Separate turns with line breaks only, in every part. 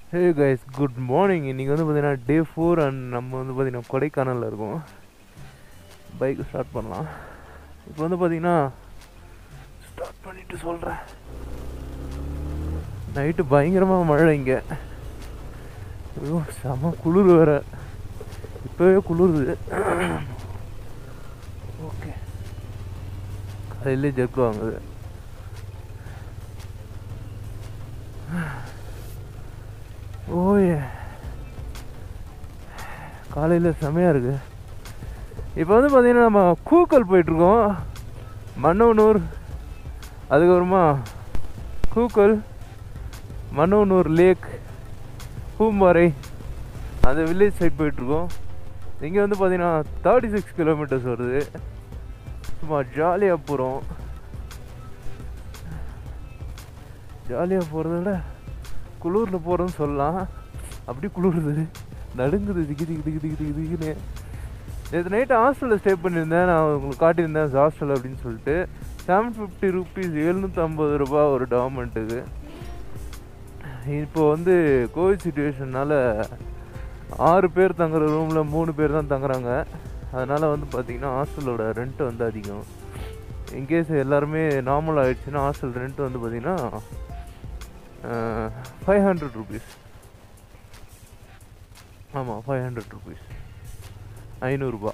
hey guys good morning இன்றைக்கி வந்து பார்த்தீங்கன்னா டே ஃபோர் அண்ட் நம்ம வந்து பார்த்தீங்கன்னா கொடைக்கானலில் இருக்கோம் பைக் ஸ்டார்ட் பண்ணலாம் இப்போ வந்து பார்த்தீங்கன்னா ஸ்டார்ட் பண்ணிட்டு சொல்கிறேன் நைட்டு பயங்கரமாக மழை இங்கே ஐயோ செம குளிர் வேற இப்போவே குளிருது ஓகே காலையிலே ஜெர்க்கு வாங்குது ஓயே காலையில் செமையாக இருக்கு இப்போ வந்து பார்த்தீங்கன்னா நம்ம கூக்கல் போயிட்டுருக்கோம் மன்னவனூர் அதுக்கப்புறமா கூக்கல் மன்னவனூர் லேக் பூம்பாறை அந்த வில்லேஜ் சைட் போயிட்டுருக்கோம் இங்கே வந்து பார்த்தீங்கன்னா தேர்ட்டி சிக்ஸ் கிலோமீட்டர்ஸ் வருது சும்மா ஜாலியாக போகிறோம் ஜாலியாக போகிறத விட குளூரில் போகிறோன்னு சொல்லலாம் அப்படி குளிருது நடுங்குது திக்கி திக்கி திக்கி திக்கி திக்கி திக்கின்னு நேற்று நைட்டு ஹாஸ்டலில் ஸ்டே பண்ணியிருந்தேன் நான் உங்களுக்கு காட்டியிருந்தேன் ஹாஸ்டல் அப்படின்னு சொல்லிட்டு செவன் ஃபிஃப்டி ருபீஸ் எழுநூற்றம்பது ரூபா ஒரு டார்மெண்ட்டுக்கு இப்போ வந்து கோவிட் சுச்சுவேஷனால் ஆறு பேர் தங்குற ரூமில் மூணு பேர் தான் தங்குறாங்க அதனால் வந்து பார்த்திங்கன்னா ஹாஸ்டலோட ரெண்ட் வந்து அதிகம் இன்கேஸ் எல்லாருமே நார்மல் ஆகிடுச்சுன்னா ஹாஸ்டல் ரெண்ட் வந்து பார்த்திங்கன்னா ஃபைவ் ஹண்ட்ரட் ருபீஸ் ஆமாம் ஃபைவ் ஹண்ட்ரட் ருபீஸ் ஐநூறுரூபா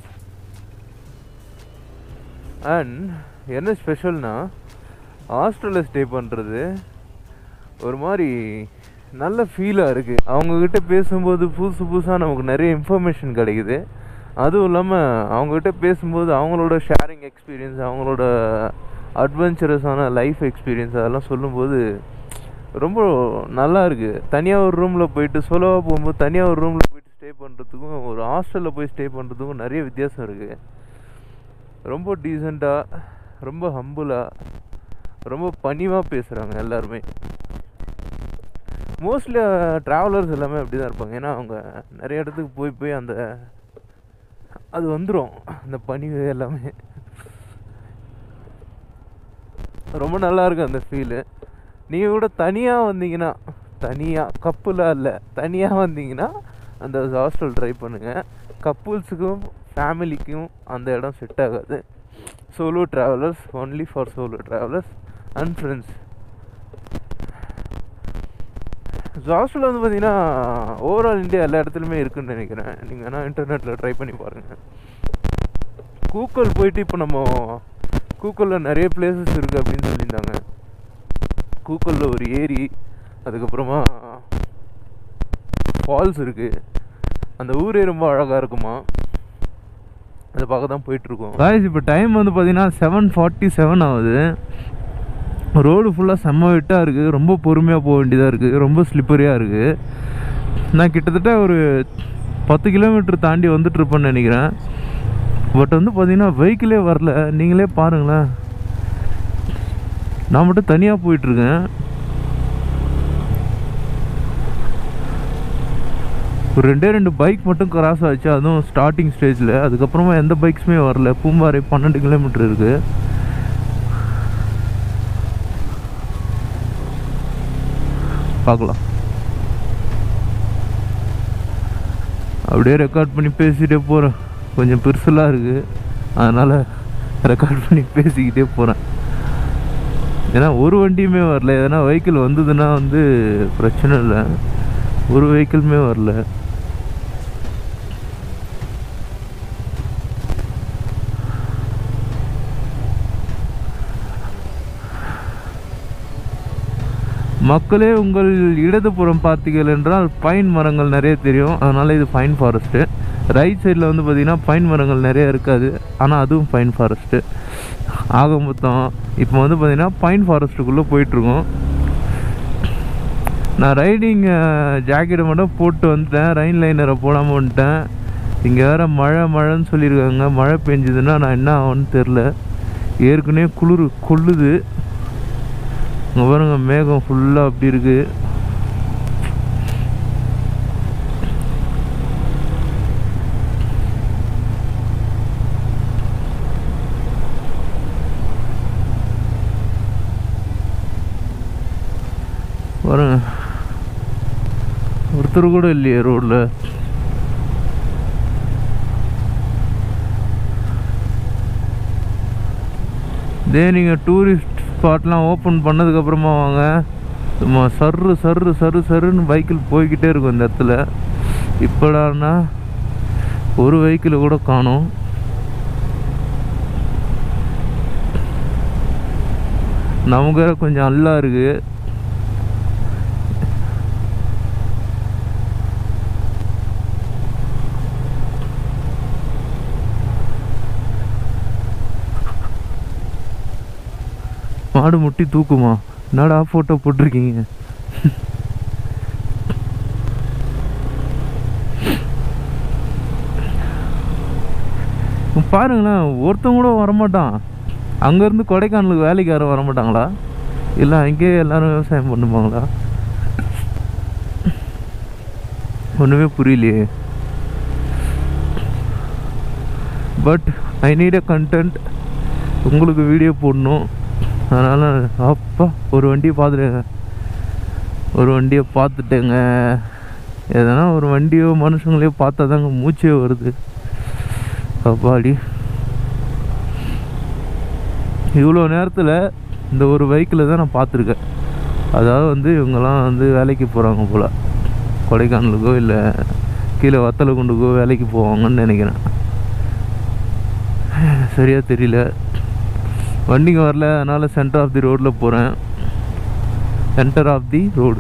அண்ட் என்ன ஸ்பெஷல்னா ஹாஸ்டலில் ஸ்டே பண்ணுறது ஒரு மாதிரி நல்ல ஃபீலாக இருக்குது அவங்கக்கிட்ட பேசும்போது புதுசு புதுசாக நமக்கு நிறைய இன்ஃபர்மேஷன் கிடைக்குது அதுவும் இல்லாமல் அவங்கக்கிட்ட பேசும்போது அவங்களோட ஷேரிங் எக்ஸ்பீரியன்ஸ் அவங்களோட அட்வென்ச்சரஸான லைஃப் எக்ஸ்பீரியன்ஸ் அதெல்லாம் சொல்லும்போது ரொம்ப நல்லா இருக்குது தனியாக ஒரு ரூமில் போயிட்டு சோலோவாக போகும்போது தனியாக ஒரு ரூமில் போயிட்டு ஸ்டே பண்ணுறதுக்கும் ஒரு ஹாஸ்டலில் போய் ஸ்டே பண்ணுறதுக்கும் நிறைய வித்தியாசம் இருக்குது ரொம்ப டீசெண்டாக ரொம்ப ஹம்புலாக ரொம்ப பணிவாக பேசுகிறாங்க எல்லாருமே மோஸ்ட்லி ட்ராவலர்ஸ் எல்லாமே அப்படி தான் இருப்பாங்க ஏன்னா அவங்க நிறைய இடத்துக்கு போய் போய் அந்த அது வந்துடும் அந்த பணிவு எல்லாமே ரொம்ப நல்லா இருக்கு அந்த ஃபீலு நீங்கள் கூட தனியாக வந்தீங்கன்னா தனியாக கப்புலாம் இல்லை தனியாக வந்தீங்கன்னா அந்த ஹாஸ்டல் ட்ரை பண்ணுங்கள் கப்புள்ஸுக்கும் ஃபேமிலிக்கும் அந்த இடம் செட் ஆகாது solo travellers only for solo travellers and friends hostel வந்து பார்த்தீங்கன்னா ஓவரால் இந்தியா எல்லா இடத்துலையுமே இருக்குன்னு நினைக்கிறேன் நீங்கள் வேணால் இன்டர்நெட்டில் ட்ரை பண்ணி பாருங்கள் கூக்கல் போயிட்டு இப்போ நம்ம கூக்கலில் நிறைய பிளேசஸ் இருக்குது அப்படின்னு சொல்லியிருந்தாங்க கூக்கலில் ஒரு ஏரி அதுக்கப்புறமா ஃபால்ஸ் இருக்குது அந்த ஊரே ரொம்ப அழகாக இருக்குமா அதை பார்க்க தான் போயிட்டுருக்கோம் காய்ஸ் இப்போ டைம் வந்து பார்த்தீங்கன்னா செவன் ஃபார்ட்டி செவன் ஆகுது ரோடு ஃபுல்லாக செம்ம விட்டாக இருக்குது ரொம்ப பொறுமையாக போக வேண்டியதாக இருக்குது ரொம்ப ஸ்லிப்பரியாக இருக்குது நான் கிட்டத்தட்ட ஒரு பத்து கிலோமீட்டர் தாண்டி வந்துட்டுருப்பேன்னு நினைக்கிறேன் பட் வந்து பார்த்தீங்கன்னா வெஹிக்கிளே வரல நீங்களே பாருங்களேன் நான் மட்டும் தனியாக போயிட்டுருக்கேன் ஒரு ரெண்டே ரெண்டு பைக் மட்டும் கிராஸ் ஆச்சு அதுவும் ஸ்டார்டிங் ஸ்டேஜில் அதுக்கப்புறமா எந்த பைக்ஸுமே வரல பூம்பாறை பன்னெண்டு கிலோமீட்டர் இருக்குது பார்க்கலாம் அப்படியே ரெக்கார்ட் பண்ணி பேசிகிட்டே போகிறேன் கொஞ்சம் பெருசலாக இருக்குது அதனால் ரெக்கார்ட் பண்ணி பேசிக்கிட்டே போகிறேன் ஏன்னா ஒரு வண்டியுமே வரல எதனா வெஹிக்கிள் வந்ததுன்னா வந்து பிரச்சனை இல்லை ஒரு வெஹிக்கிளுமே வரல மக்களே உங்கள் இடதுபுறம் பார்த்தீர்கள் என்றால் பைன் மரங்கள் நிறைய தெரியும் அதனால் இது பைன் ஃபாரஸ்ட்டு ரைட் சைடில் வந்து பார்த்திங்கன்னா பைன் மரங்கள் நிறைய இருக்காது ஆனால் அதுவும் பைன் ஃபாரஸ்ட்டு ஆக மொத்தம் இப்போ வந்து பார்த்திங்கன்னா பைன் ஃபாரஸ்ட்டுக்குள்ளே போயிட்டுருக்கோம் நான் ரைடிங் ஜாக்கெட்டை மட்டும் போட்டு வந்துட்டேன் ரெயின் லைனரை போடாமல் வந்துட்டேன் இங்கே வேறு மழை மழைன்னு சொல்லியிருக்காங்க மழை பெஞ்சுதுன்னா நான் என்ன ஆகும்னு தெரில ஏற்கனவே குளிர் கொள்ளுது இங்கே பாருங்க மேகம் ஃபுல்லாக அப்படி இருக்குது பாருங்க ஒருத்தர் கூட இல்லையே ரோட்ல இதே நீங்கள் டூரிஸ்ட் ஸ்பாட்லாம் ஓப்பன் பண்ணதுக்கப்புறமா வாங்க சும்மா சர்ரு சர்ரு சர்ரு சர்ருன்னு பைக்கில் போய்கிட்டே இருக்கும் இந்த இடத்துல இப்போடான்னா ஒரு வெஹிக்கிள் கூட காணோம் நமக்கு வேற கொஞ்சம் அல்லா இருக்கு மாடு முட்டி தூக்குமா என்னடா ஃபோட்டோ போட்டிருக்கீங்க பாருங்களேன் ஒருத்தன் கூட வரமாட்டான் அங்கேருந்து கொடைக்கானலுக்கு வேலைக்கு யாரும் வரமாட்டாங்களா இல்லை அங்கேயே எல்லாரும் விவசாயம் பண்ணுவாங்களா ஒன்றுமே புரியலையே but I need a content உங்களுக்கு வீடியோ போடணும் அதனால் அப்பா ஒரு வண்டியை பார்த்துட்டேங்க ஒரு வண்டியை பார்த்துட்டேங்க எதனா ஒரு வண்டியோ மனுஷங்களையோ பார்த்தா தாங்க மூச்சே வருது அப்பாடி இவ்வளோ நேரத்தில் இந்த ஒரு பைக்கில் தான் நான் பார்த்துருக்கேன் அதாவது வந்து இவங்கெல்லாம் வந்து வேலைக்கு போகிறாங்க போல் கொடைக்கானலுக்கோ இல்லை கீழே வத்தலகுண்டுக்கோ வேலைக்கு போவாங்கன்னு நினைக்கிறேன் சரியாக தெரியல வண்டிங்க வரல அதனால் சென்டர் ஆஃப் தி ரோட்டில் போகிறேன் சென்டர் ஆஃப் தி ரோடு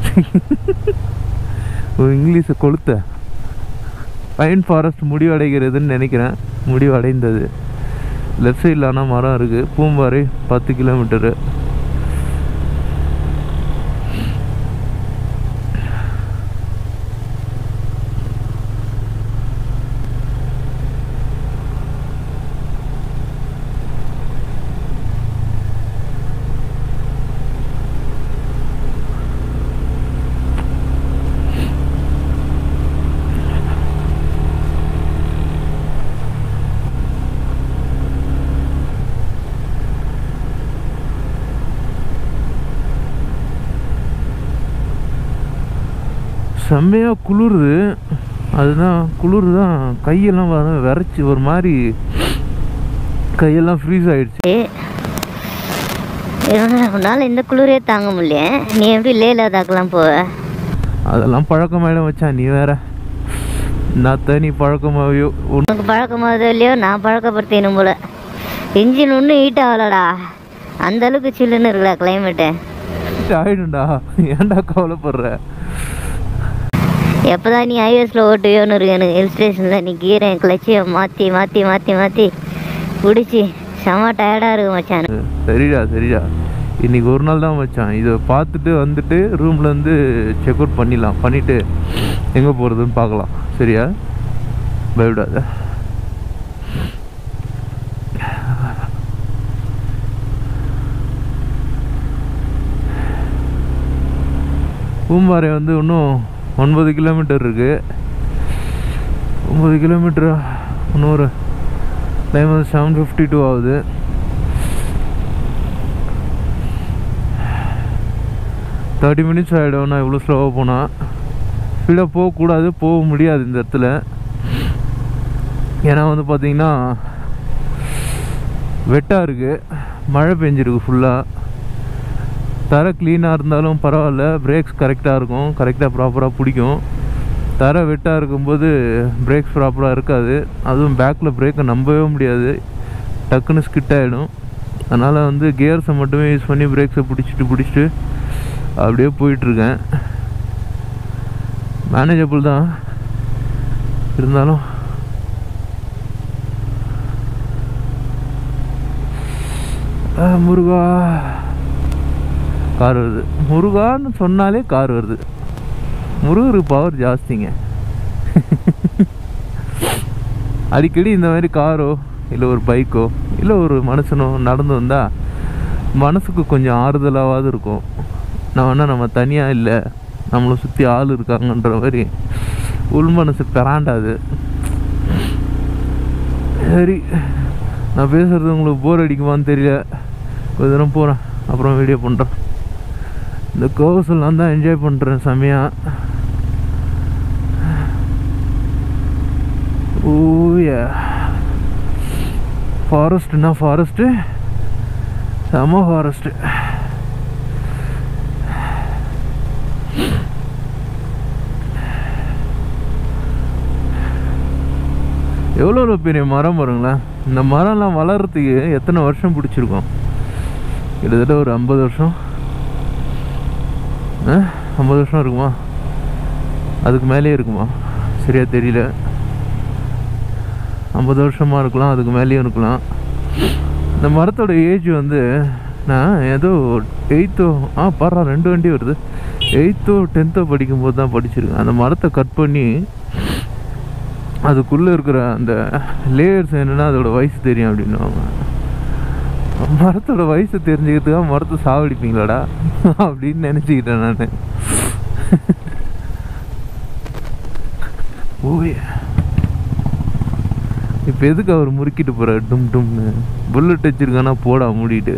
இங்கிலீஷை கொளுத்த பைன் ஃபாரஸ்ட் முடிவடைகிறதுன்னு நினைக்கிறேன் முடிவடைந்தது லெஃப்ட் சைடில் ஆனால் மரம் இருக்குது பூம்பாறை பத்து கிலோமீட்டரு செம்மையாக குளிருது அதுதான் குளிர் தான் கையெல்லாம் வர விரைச்சி ஒரு மாதிரி கையெல்லாம் ஃப்ரீஸ் ஆயிடுச்சு
உன்னால இந்த குளிரே தாங்க முடியல நீ எப்படி லே லதாக்கெல்லாம் போவ
அதெல்லாம் பழக்கமாயிடும் வச்சான் நீ வேற நாத்த நீ பழக்கமாவியோ
உனக்கு பழக்கமாகுதோ இல்லையோ நான் பழக்கப்படுத்தினும் போல இன்ஜின் ஒன்றும் ஹீட் ஆகலடா அந்த அளவுக்கு சில்லுன்னு இருக்குடா கிளைமேட்டு
ஆயிடும்டா ஏன்டா கவலைப்படுற
எப்போதான் நீ ஹைவேஸில் ஓட்டுவியோன்னு இருக்கு எனக்கு ஹில் ஸ்டேஷனில் நீ கீரை கிளச்சியை மாற்றி மாற்றி மாற்றி மாற்றி பிடிச்சி செம டயர்டாக இருக்கு மச்சான்
சரிடா சரிடா இன்னைக்கு ஒரு நாள் தான் வச்சான் இதை பார்த்துட்டு வந்துட்டு ரூம்ல இருந்து செக் அவுட் பண்ணிடலாம் பண்ணிட்டு எங்கே போகிறதுன்னு பார்க்கலாம் சரியா பயப்படாத பூம்பாறை வந்து இன்னும் ஒன்பது கிலோமீட்டர் இருக்கு ஒன்பது கிலோமீட்டர் இன்னொரு டைம் வந்து செவன் ஃபிஃப்டி டூ ஆகுது தேர்ட்டி மினிட்ஸ் ஆகிடும் நான் இவ்வளோ ஸ்லோவாக போனால் ஸ்பீடாக போகக்கூடாது போக முடியாது இந்த இடத்துல ஏன்னா வந்து பார்த்தீங்கன்னா வெட்டாக இருக்குது மழை பெஞ்சிருக்கு ஃபுல்லாக தர க்ளீனாக இருந்தாலும் பரவாயில்ல பிரேக்ஸ் கரெக்டாக இருக்கும் கரெக்டாக ப்ராப்பராக பிடிக்கும் தர வெட்டாக இருக்கும்போது பிரேக்ஸ் ப்ராப்பராக இருக்காது அதுவும் பேக்கில் பிரேக்கை நம்பவே முடியாது டக்குன்னு ஸ்கிட் ஆகிடும் அதனால் வந்து கியர்ஸை மட்டுமே யூஸ் பண்ணி பிரேக்ஸை பிடிச்சிட்டு பிடிச்சிட்டு அப்படியே போயிட்டுருக்கேன் மேனேஜபிள் தான் இருந்தாலும் ஆ, முருகா கார் வருது முருகான்னு சொன்னாலே கார் வருது முருகருக்கு பவர் ஜாஸ்திங்க அடிக்கடி இந்த மாதிரி காரோ இல்லை ஒரு பைக்கோ இல்லை ஒரு மனுஷனோ நடந்து வந்தால் மனசுக்கு கொஞ்சம் ஆறுதலாவது இருக்கும் நான் வேணா நம்ம தனியாக இல்லை நம்மளை சுற்றி ஆள் இருக்காங்கன்ற மாதிரி உள் மனசு பெறாண்டாது சரி நான் பேசுகிறது உங்களுக்கு போர் அடிக்குமான்னு தெரியல கொஞ்ச தூரம் போகிறேன் அப்புறம் வீடியோ பண்ணுறேன் இந்த கோவஸ் எல்லாம் தான் என்ஜாய் பண்ணுறேன் செம்மையாக ஓவிய ஃபாரஸ்ட்னா ஃபாரஸ்ட்டு செம ஃபாரஸ்ட்டு எவ்வளோ எவ்வளோ பெரிய மரம் பாருங்களேன் இந்த மரம்லாம் வளர்றதுக்கு எத்தனை வருஷம் பிடிச்சிருக்கும் கிட்டத்தட்ட ஒரு ஐம்பது வருஷம் ஆ ஐம்பது வருஷம் இருக்குமா அதுக்கு மேலேயே இருக்குமா சரியா தெரியல ஐம்பது வருஷமாக இருக்கலாம் அதுக்கு மேலேயும் இருக்கலாம் இந்த மரத்தோட ஏஜ் வந்து நான் ஏதோ எயித்தோ ஆ பாடுறா ரெண்டு வண்டி வருது எயித்தோ டென்த்தோ படிக்கும்போது தான் படிச்சிருக்கேன் அந்த மரத்தை கட் பண்ணி அதுக்குள்ளே இருக்கிற அந்த லேயர்ஸ் என்னன்னா அதோட வயசு தெரியும் அப்படின்னுவாங்க மரத்தோட வயசு தெரிஞ்சுக்கிறதுக்காக மரத்தை சாவடிப்பீங்களாடா அப்படின்னு நினச்சிக்கிட்டேன் நான் ஓவே இப்போ எதுக்கு அவர் முறுக்கிட்டு போற டும் டும்னு புல்லட் வச்சிருக்கானா போடா மூடிட்டு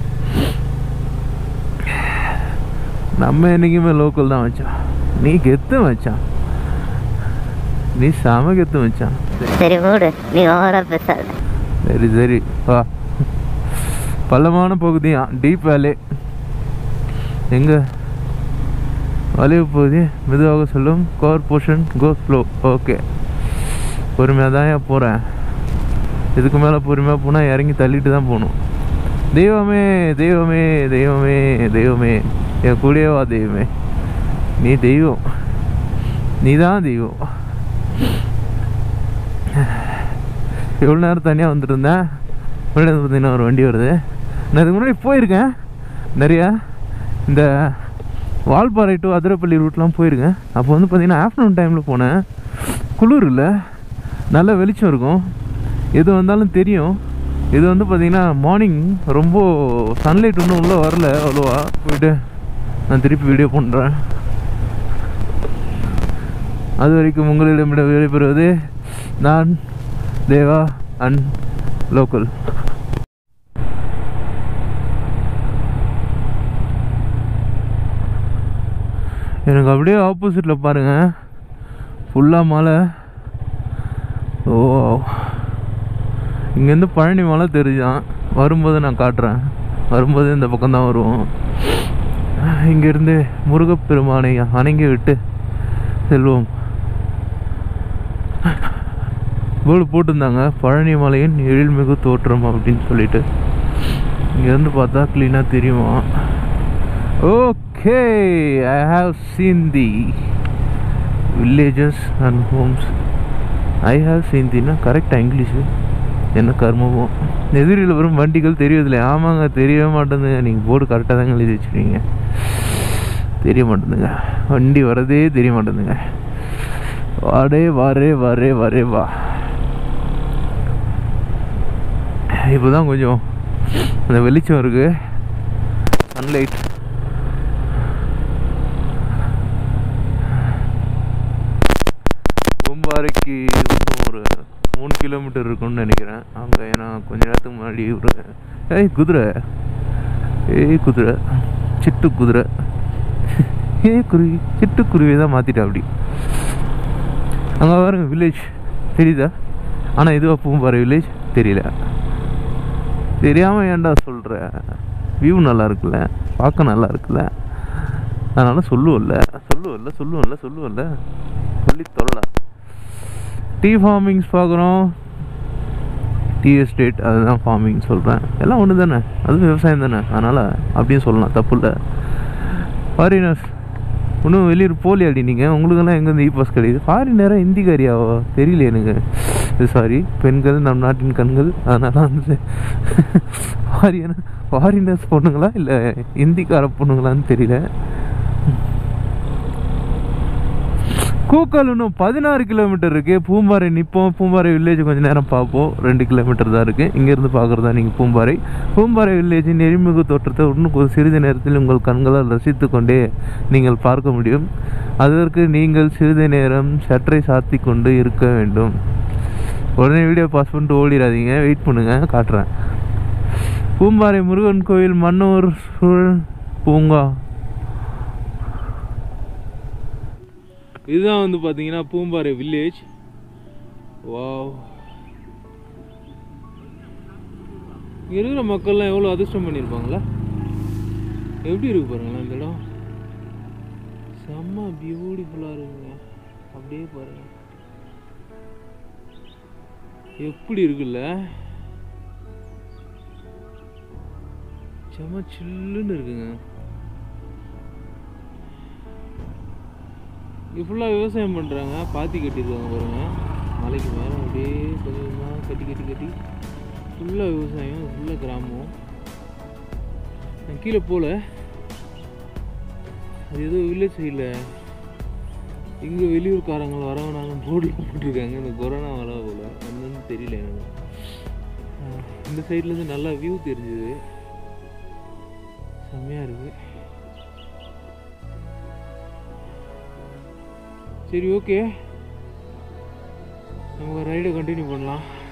நம்ம என்னைக்குமே லோக்கல் தான் வச்சான் நீ கெத்து வச்சான் நீ செம கெத்து வச்சான்
சரி மூடு நீ ஓவரா பேசாத
சரி சரி வா பள்ளமான பகுதியா டீப் வேலே எங்க வளைவு பகுதி மெதுவாக சொல்லும் கோர் போர்ஷன் கோ ஸ்லோ ஓகே பொறுமையாக தான் ஏன் போகிறேன் இதுக்கு மேலே பொறுமையாக போனால் இறங்கி தள்ளிட்டு தான் போகணும் தெய்வமே தெய்வமே தெய்வமே தெய்வமே என் கூடயே வா தெய்வமே நீ தெய்வம் நீ தான் தெய்வம் எவ்வளோ நேரம் தனியாக வந்துருந்தேன் முன்னாடி வந்து பார்த்தீங்கன்னா ஒரு வண்டி வருது நான் இதுக்கு முன்னாடி போயிருக்கேன் நிறையா இந்த வால்பாறை டு அதிரப்பள்ளி ரூட்லாம் போயிருக்கேன் அப்போ வந்து பார்த்தீங்கன்னா ஆஃப்டர்நூன் டைமில் போனேன் குளிர் இல்லை நல்ல வெளிச்சம் இருக்கும் எது வந்தாலும் தெரியும் இது வந்து பார்த்தீங்கன்னா மார்னிங் ரொம்ப சன்லைட் ஒன்றும் உள்ளே வரல அவ்வளோவா போயிட்டு நான் திருப்பி வீடியோ பண்ணுறேன் அது வரைக்கும் உங்களிடமிடம் விடைபெறுவது நான் தேவா அண்ட் லோக்கல் எனக்கு அப்படியே ஆப்போசிட்டில் பாருங்க ஃபுல்லாக மலை ஓ இங்கேருந்து பழனி மலை தெரிஞ்சான் வரும்போது நான் காட்டுறேன் வரும்போது இந்த பக்கம் தான் வருவோம் இங்கேருந்து முருகப்பெருமானை வணங்கி விட்டு செல்வோம் போர்டு போட்டிருந்தாங்க பழனி மலையின் எழில்மிகு தோற்றம் அப்படின்னு சொல்லிட்டு இங்கேருந்து பார்த்தா க்ளீனாக தெரியுமா okay I have seen the villages and homes I have seen தின்னா கரெக்டாக இங்கிலீஷு என்ன கர்மமோ எதிரில் வரும் வண்டிகள் தெரியுதில்ல ஆமாங்க தெரியவே மாட்டேங்குதுங்க நீங்கள் போர்டு கரெக்டாக தாங்க எழுதி வச்சுருக்கீங்க தெரிய மாட்டேங்குதுங்க வண்டி வரதே தெரிய மாட்டேங்குதுங்க வாடே வாரே வரே வரே வா இப்போ தான் கொஞ்சம் அந்த வெளிச்சம் இருக்கு சன்லைட் பூம்பாறைக்கு இன்னும் ஒரு மூணு கிலோமீட்டர் இருக்கும்னு நினைக்கிறேன் அங்கே ஏன்னா கொஞ்ச நேரத்துக்கு முன்னாடி ஒரு ஏய் குதிரை ஏய் குதிரை சிட்டு குதிரை ஏய் குருவி சிட்டுக்குருவி தான் மாற்றிட்டேன் அப்படி அங்கே பாருங்க வில்லேஜ் தெரியுதா ஆனால் இதுவா பூம்பாறை வில்லேஜ் தெரியல தெரியாமல் ஏன்டா சொல்கிற வியூ நல்லா இருக்குல்ல பார்க்க நல்லா இருக்குல்ல அதனால சொல்லுவோம்ல சொல்லுவோம்ல சொல்லுவோம்ல சொல்லுவோம்ல சொல்லி தொல்லலாம் டீ ஃபார்மிங்ஸ் பார்க்குறோம் டீ எஸ்டேட் அதுதான் ஃபார்மிங் சொல்கிறேன் எல்லாம் ஒன்று தானே அதுவும் விவசாயம் தானே அதனால் அப்படியும் சொல்லலாம் தப்பு இல்லை ஃபாரினர்ஸ் இன்னும் வெளியூர் போலியாடி நீங்கள் உங்களுக்கெல்லாம் எங்கேருந்து இ பாஸ் கிடையாது ஃபாரினராக ஹிந்திக்காரியாவோ தெரியல எனக்கு இது சாரி பெண்கள் நம் நாட்டின் கண்கள் அதனால வந்து ஃபாரின ஃபாரினர்ஸ் பொண்ணுங்களா இல்லை ஹிந்திக்கார பொண்ணுங்களான்னு தெரியல கூக்கல் இன்னும் பதினாறு கிலோமீட்டர் இருக்குது பூம்பாறை நிற்போம் பூம்பாறை வில்லேஜ் கொஞ்சம் நேரம் பார்ப்போம் ரெண்டு கிலோமீட்டர் தான் இருக்குது இங்கேருந்து பார்க்குறதா நீங்கள் பூம்பாறை பூம்பாறை வில்லேஜின் எரிமிகு தோற்றத்தை இன்னும் ஒரு சிறிது நேரத்தில் உங்கள் கண்களால் ரசித்து கொண்டே நீங்கள் பார்க்க முடியும் அதற்கு நீங்கள் சிறிது நேரம் சற்றை சாத்தி கொண்டு இருக்க வேண்டும் உடனே வீடியோ பாஸ் பண்ணிட்டு ஓடிடாதீங்க வெயிட் பண்ணுங்கள் காட்டுறேன் பூம்பாறை முருகன் கோயில் மன்னூர் சூழல் பூங்கா இதுதான் வந்து பார்த்தீங்கன்னா பூம்பாறை வில்லேஜ் வாவ் இங்கே இருக்கிற மக்கள்லாம் எவ்வளோ அதிர்ஷ்டம் பண்ணியிருப்பாங்களா எப்படி இருக்கு பாருங்களேன் இந்த இடம் செம்ம பியூட்டிஃபுல்லாக இருக்குங்க அப்படியே பாருங்க எப்படி இருக்குல்ல செம்ம சில்லுன்னு இருக்குங்க இங்கே ஃபுல்லாக விவசாயம் பண்ணுறாங்க பாத்தி கட்டியிருக்காங்க பாருங்க மலைக்கு மேலே அப்படியே கொஞ்சம் கொஞ்சமாக கட்டி கட்டி கட்டி ஃபுல்லாக விவசாயம் ஃபுல்லாக கிராமம் நான் கீழே போகல அது ஏதோ வில்லேஜ் சைடில் இங்கே வெளியூர்காரங்க வரவனாலும் போர்டில் போட்டிருக்காங்க இந்த கொரோனா வர போல என்னன்னு தெரியல எனக்கு ஆஹ் இந்த சைட்லேருந்து நல்லா வியூ தெரிஞ்சுது செம்மையாக இருக்கு சரி ஓகே நம்ம ரைடை கண்டினியூ பண்ணலாம்